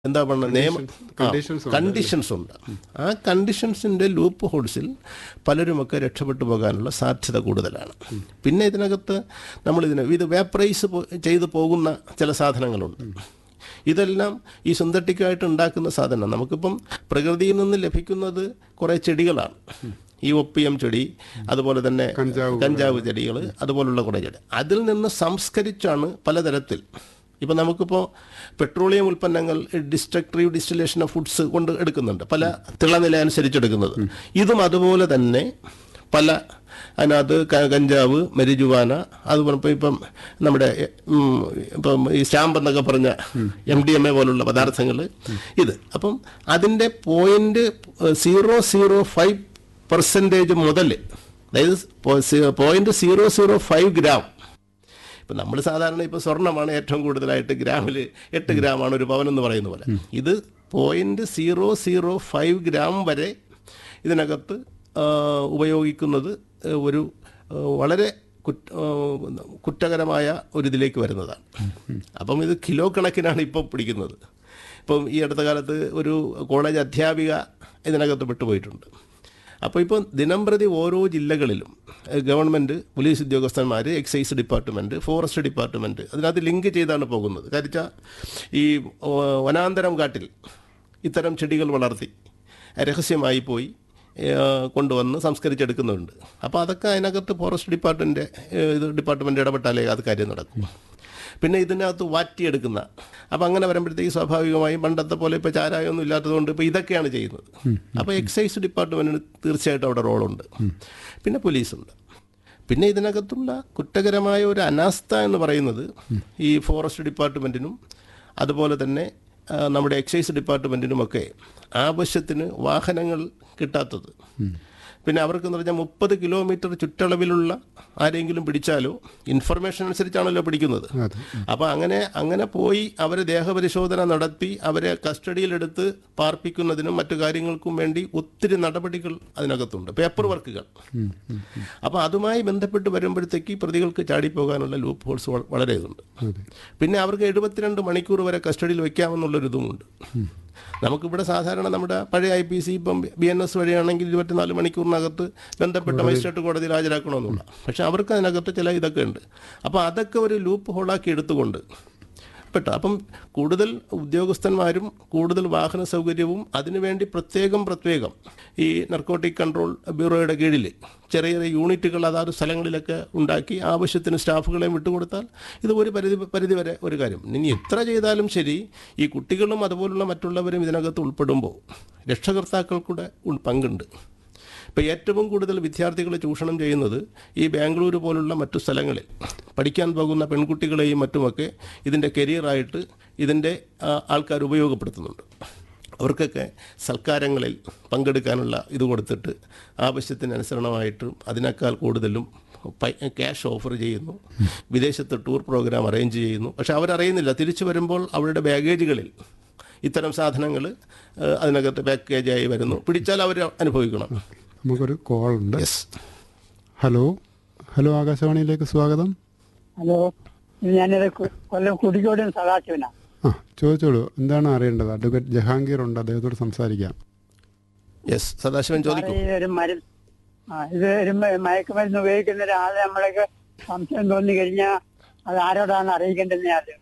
എന്താ പറയുക നിയമ conditions ഉണ്ട്. കണ്ടീഷൻസ് ഉണ്ട് ആ കണ്ടീഷൻസിൻ്റെ ലൂപ്പ് ഹോൾസിൽ പലരുമൊക്കെ രക്ഷപ്പെട്ടു പോകാനുള്ള സാധ്യത കൂടുതലാണ് പിന്നെ ഇതിനകത്ത് നമ്മൾ ഇതിന് ഇത് വേപ്പറൈസ് ചെയ്തു പോകുന്ന ചില സാധനങ്ങളുണ്ട് ഇതെല്ലാം ഈ സിന്തറ്റിക്കായിട്ട് ഉണ്ടാക്കുന്ന സാധനം നമുക്കിപ്പം പ്രകൃതിയിൽ നിന്ന് ലഭിക്കുന്നത് കുറേ ചെടികളാണ് ഈ ഒപ്പിയം ചെടി അതുപോലെ തന്നെ കഞ്ചാവ് കഞ്ചാവ് ചെടികൾ അതുപോലുള്ള കുറേ ചെടി അതിൽ നിന്ന് സംസ്കരിച്ചാണ് പലതരത്തിൽ ഇപ്പം നമുക്കിപ്പോൾ പെട്രോളിയം ഉൽപ്പന്നങ്ങൾ ഡിസ്ട്രക്ടീവ് ഡിസ്റ്റിലേഷൻ ഓഫ് ഫുഡ്സ് കൊണ്ട് എടുക്കുന്നുണ്ട് പല തിളനില അനുസരിച്ചെടുക്കുന്നത് ഇതും അതുപോലെ തന്നെ പല അതിനകത്ത് ക- കഞ്ചാവ് മരിജുവാന അതുപോലെ ഇപ്പം ഇപ്പം നമ്മുടെ ഉം, ഇപ്പം ഈ സ്റ്റാമ്പ് എന്നൊക്കെ പറഞ്ഞ എം ഡി എം എ പോലുള്ള പദാർത്ഥങ്ങൾ ഇത് അപ്പം അതിൻ്റെ point zero zero five percentage മുതൽ അതായത് point zero zero five gram ഇപ്പം നമ്മൾ സാധാരണ ഇപ്പോൾ സ്വർണ്ണമാണ് ഏറ്റവും കൂടുതലായിട്ട് ഗ്രാമിൽ എട്ട് ഗ്രാമാണ് ഒരു പവൻ എന്ന് പറയുന്ന പോലെ ഇത് point zero zero five gram വരെ ഇതിനകത്ത് ആ, ഉപയോഗിക്കുന്നത് ആ, ഒരു ആ, വളരെ കുറ്റ ആ, കുറ്റകരമായ ഒരു ഇതിലേക്ക് വരുന്നതാണ് അപ്പം ഇത് കിലോ കണക്കിനാണ് ഇപ്പോൾ പിടിക്കുന്നത് ഇപ്പം ഈ അടുത്ത കാലത്ത് ഒരു കോളേജ് അധ്യാപിക ഇതിനകത്ത് പെട്ടുപോയിട്ടുണ്ട് അപ്പോൾ ഇപ്പോൾ ദിനംപ്രതി ഓരോ ജില്ലകളിലും ഏഹ്, ഗവൺമെൻറ് പോലീസ് ഉദ്യോഗസ്ഥന്മാർ എക്സൈസ് ഡിപ്പാർട്ട്മെൻറ്റ് ഫോറസ്റ്റ് ഡിപ്പാർട്ട്മെൻറ്റ് അതിനകത്ത് ലിങ്ക് ചെയ്താണ് പോകുന്നത് കാര്യം ഈ ഓ, വനാന്തരം കാട്ടിൽ ഇത്തരം ചെടികൾ വളർത്തി രഹസ്യമായി പോയി ഏഹ്, കൊണ്ടുവന്ന് സംസ്കരിച്ചെടുക്കുന്നുണ്ട് അപ്പോൾ അതൊക്കെ അതിനകത്ത് ഫോറസ്റ്റ് ഡിപ്പാർട്ട്മെൻറ്റ് ഇത് ഡിപ്പാർട്ട്മെൻറ്റ് ഇടപെട്ടാലേ അത് കാര്യം നടക്കും പിന്നെ ഇതിനകത്ത് വാറ്റിയെടുക്കുന്ന അപ്പം അങ്ങനെ വരുമ്പോഴത്തേക്ക് സ്വാഭാവികമായും പണ്ടത്തെ പോലെ ഇപ്പോൾ ചാരായമൊന്നും ഇല്ലാത്തതുകൊണ്ട് ഇപ്പോൾ ഇതൊക്കെയാണ് ചെയ്യുന്നത് അപ്പോൾ എക്സൈസ് ഡിപ്പാർട്ട്മെൻറ്റിന് തീർച്ചയായിട്ടും അവിടെ റോളുണ്ട് പിന്നെ പോലീസുണ്ട് പിന്നെ ഇതിനകത്തുള്ള കുറ്റകരമായ ഒരു അനാസ്ഥ എന്ന് പറയുന്നത് ഈ ഫോറസ്റ്റ് ഡിപ്പാർട്ട്മെൻറ്റിനും അതുപോലെ തന്നെ ആ, നമ്മുടെ എക്സൈസ് ഡിപ്പാർട്ട്മെൻറ്റിനുമൊക്കെ ആവശ്യത്തിന് വാഹനങ്ങൾ കിട്ടാത്തത് പിന്നെ അവർക്കെന്ന് പറഞ്ഞാൽ മുപ്പത് കിലോമീറ്റർ ചുറ്റളവിലുള്ള ആരെങ്കിലും പിടിച്ചാലോ ഇൻഫർമേഷൻ അനുസരിച്ചാണല്ലോ പിടിക്കുന്നത് അതെ അപ്പോൾ അങ്ങനെ അങ്ങനെ പോയി അവരെ ദേഹപരിശോധന നടത്തി അവരെ കസ്റ്റഡിയിലെടുത്ത് പാർപ്പിക്കുന്നതിനും മറ്റു കാര്യങ്ങൾക്കും വേണ്ടി ഒത്തിരി നടപടികൾ അതിനകത്തുണ്ട് പേപ്പർ വർക്കുകൾ അപ്പോൾ അതുമായി ബന്ധപ്പെട്ട് വരുമ്പോഴത്തേക്ക് പ്രതികൾക്ക് ചാടിപ്പോകാനുള്ള ലൂപ്പ് ഹോൾസ് വ- വളരെ ഇതുണ്ട് അതെ പിന്നെ അവർക്ക് എഴുപത്തിരണ്ട് മണിക്കൂർ വരെ കസ്റ്റഡിയിൽ വെക്കാമെന്നുള്ളൊരു ഇതുമുണ്ട് നമുക്കിവിടെ സാധാരണ നമ്മുടെ പഴയ ഐ പി സി ഇപ്പം ബി എൻ എസ് വഴിയാണെങ്കിൽ ഇരുപത്തിനാല് മണിക്കൂറിനകത്ത് ബന്ധപ്പെട്ട മജിസ്ട്രേറ്റ് കോടതിയിൽ ഹാജരാക്കണമെന്നുള്ള പക്ഷെ അവർക്ക് അതിനകത്ത് ചില ഇതൊക്കെ ഉണ്ട് അപ്പോൾ അതൊക്കെ ഒരു ലൂപ്പ് ഹോളാക്കി എടുത്തുകൊണ്ട് പെട്ട അപ്പം കൂടുതൽ ഉദ്യോഗസ്ഥന്മാരും കൂടുതൽ വാഹന സൗകര്യവും അതിനുവേണ്ടി പ്രത്യേകം പ്രത്യേകം ഈ നർക്കോട്ടിക് കൺട്രോൾ ബ്യൂറോയുടെ കീഴിൽ ചെറിയ ചെറിയ യൂണിറ്റുകൾ അതാത് സ്ഥലങ്ങളിലൊക്കെ ഉണ്ടാക്കി ആവശ്യത്തിന് സ്റ്റാഫുകളെയും വിട്ടുകൊടുത്താൽ ഇത് ഒരു പരിധി പരിധി വരെ ഒരു കാര്യം ഇനി എത്ര ചെയ്താലും ശരി ഈ കുട്ടികളും അതുപോലുള്ള മറ്റുള്ളവരും ഇതിനകത്ത് ഉൾപ്പെടുമ്പോൾ രക്ഷകർത്താക്കൾക്കൂടെ ഉൾ- പങ്കുണ്ട് ഇപ്പോൾ ഏറ്റവും കൂടുതൽ വിദ്യാർത്ഥികളെ ചൂഷണം ചെയ്യുന്നത് ഈ ബാംഗ്ലൂർ പോലുള്ള മറ്റു സ്ഥലങ്ങളിൽ പഠിക്കാൻ പോകുന്ന പെൺകുട്ടികളെയും മറ്റുമൊക്കെ ഇതിൻ്റെ കരിയറായിട്ട് ഇതിൻ്റെ ആ, ആൾക്കാർ ഉപയോഗപ്പെടുത്തുന്നുണ്ട് അവർക്കൊക്കെ സൽക്കാരങ്ങളിൽ പങ്കെടുക്കാനുള്ള ഇത് കൊടുത്തിട്ട് ആവശ്യത്തിന് അനുസരണമായിട്ടും അതിനേക്കാൾ കൂടുതലും പൈ- ക്യാഷ് ഓഫർ ചെയ്യുന്നു വിദേശത്ത് ടൂർ പ്രോഗ്രാം അറേഞ്ച് ചെയ്യുന്നു പക്ഷെ അവരറിയുന്നില്ല തിരിച്ചു വരുമ്പോൾ അവരുടെ ബാഗേജുകളിൽ ഇത്തരം സാധനങ്ങൾ അതിനകത്ത് പാക്കേജായി വരുന്നു പിടിച്ചാൽ അവർ അനുഭവിക്കണം നമുക്കൊരു കോൾ ഉണ്ട് യെസ് ഹലോ ഹലോ ആകാശവാണിയിലേക്ക് സ്വാഗതം ഹലോ ഇത് ഞാനിത് കൊ- കൊല്ലം കുടിക്കോട് സദാശിവനാ ആ ചോദിച്ചോളൂ എന്താണ് അറിയേണ്ടത് അഡ്വക്കേറ്റ് ജഹാംഗീർ ഉണ്ട് അദ്ദേഹത്തോട് സംസാരിക്കാം യെസ് സദാശിവൻ ചോദിക്കൂ സാറേ, ഇതൊരു മരുന്ന് ആ ഇത് ഒരു മ- മയക്കുമരുന്ന് ഉപയോഗിക്കുന്ന ഒരാളെ നമ്മളൊക്കെ സംശയം തോന്നി കഴിഞ്ഞാൽ അത് ആരോടാണ് അറിയിക്കേണ്ടത് അത്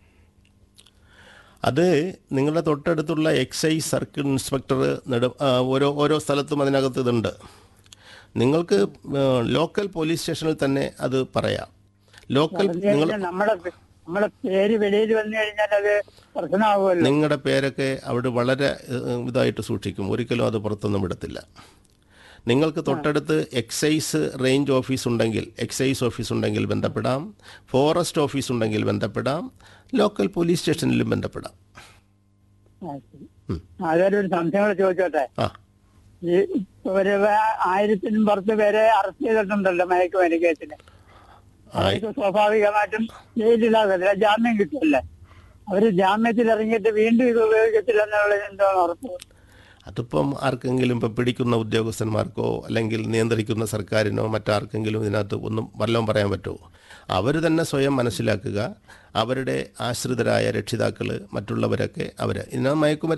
അത് നിങ്ങളുടെ തൊട്ടടുത്തുള്ള എക്സൈസ് സർക്കിൾ ഇൻസ്പെക്ടർ നെടു ആ, ഓരോ ഓരോ സ്ഥലത്തും അതിനകത്ത് ഇതുണ്ട് നിങ്ങൾക്ക് ആ, ലോക്കൽ പോലീസ് സ്റ്റേഷനിൽ തന്നെ അത് പറയാം ലോക്കൽ പറഞ്ഞു നിങ്ങൾ കഴിഞ്ഞാൽ നമ്മളെ പേ- നമ്മളെ പേര് വെളിയിൽ വന്നു കഴിഞ്ഞാൽ അത് പ്രശ്നമാകുമല്ലോ നിങ്ങളുടെ പേരൊക്കെ അവിടെ വളരെ ഏഹ്, ഇതായിട്ട് സൂക്ഷിക്കും ഒരിക്കലും അത് പുറത്തൊന്നും വിടത്തില്ല നിങ്ങൾക്ക് തൊട്ടടുത്ത് എക്സൈസ് റേഞ്ച് ഓഫീസ് ഉണ്ടെങ്കിൽ എക്സൈസ് ഓഫീസ് ഉണ്ടെങ്കിൽ ബന്ധപ്പെടാം ഫോറസ്റ്റ് ഓഫീസ് ഉണ്ടെങ്കിൽ ബന്ധപ്പെടാം ലോക്കൽ പോലീസ് സ്റ്റേഷനിലും ബന്ധപ്പെടാം ആ, ശരി. ആ, അതൊരു ഒരു സംശയം കൂടെ ചോദിച്ചോട്ടെ ആ ഈ ഇപ്പൊ ഒരു വേ- ആയിരത്തിനും പുറത്ത് പേരെ അറസ്റ്റ് ചെയ്തിട്ടുണ്ടല്ലോ മയക്കുമരുന്ന് കേസിന് അവർക്ക് സ്വാഭാവികമായിട്ടും ജയിലിലാകത്തില്ല ജാമ്യം കിട്ടില്ല അവര് ജാമ്യത്തിൽ ഇറങ്ങിയിട്ട് വീണ്ടും ഇത് ഉപയോഗിക്കത്തില്ല എന്നുള്ളത് എന്താണ് ഉറപ്പ് അതിപ്പം ആർക്കെങ്കിലും ഇപ്പം പിടിക്കുന്ന ഉദ്യോഗസ്ഥന്മാർക്കോ അല്ലെങ്കിൽ നിയന്ത്രിക്കുന്ന സർക്കാരിനോ മറ്റാർക്കെങ്കിലും ഇതിനകത്ത് ഒന്നും വല്ലതും പറയാൻ പറ്റുമോ അവർ തന്നെ സ്വയം മനസ്സിലാക്കുക അവരുടെ ആശ്രിതരായ രക്ഷിതാക്കൾ മറ്റുള്ളവരൊക്കെ അവർ ഇതിനകത്ത് മയക്കുമരുന്ന്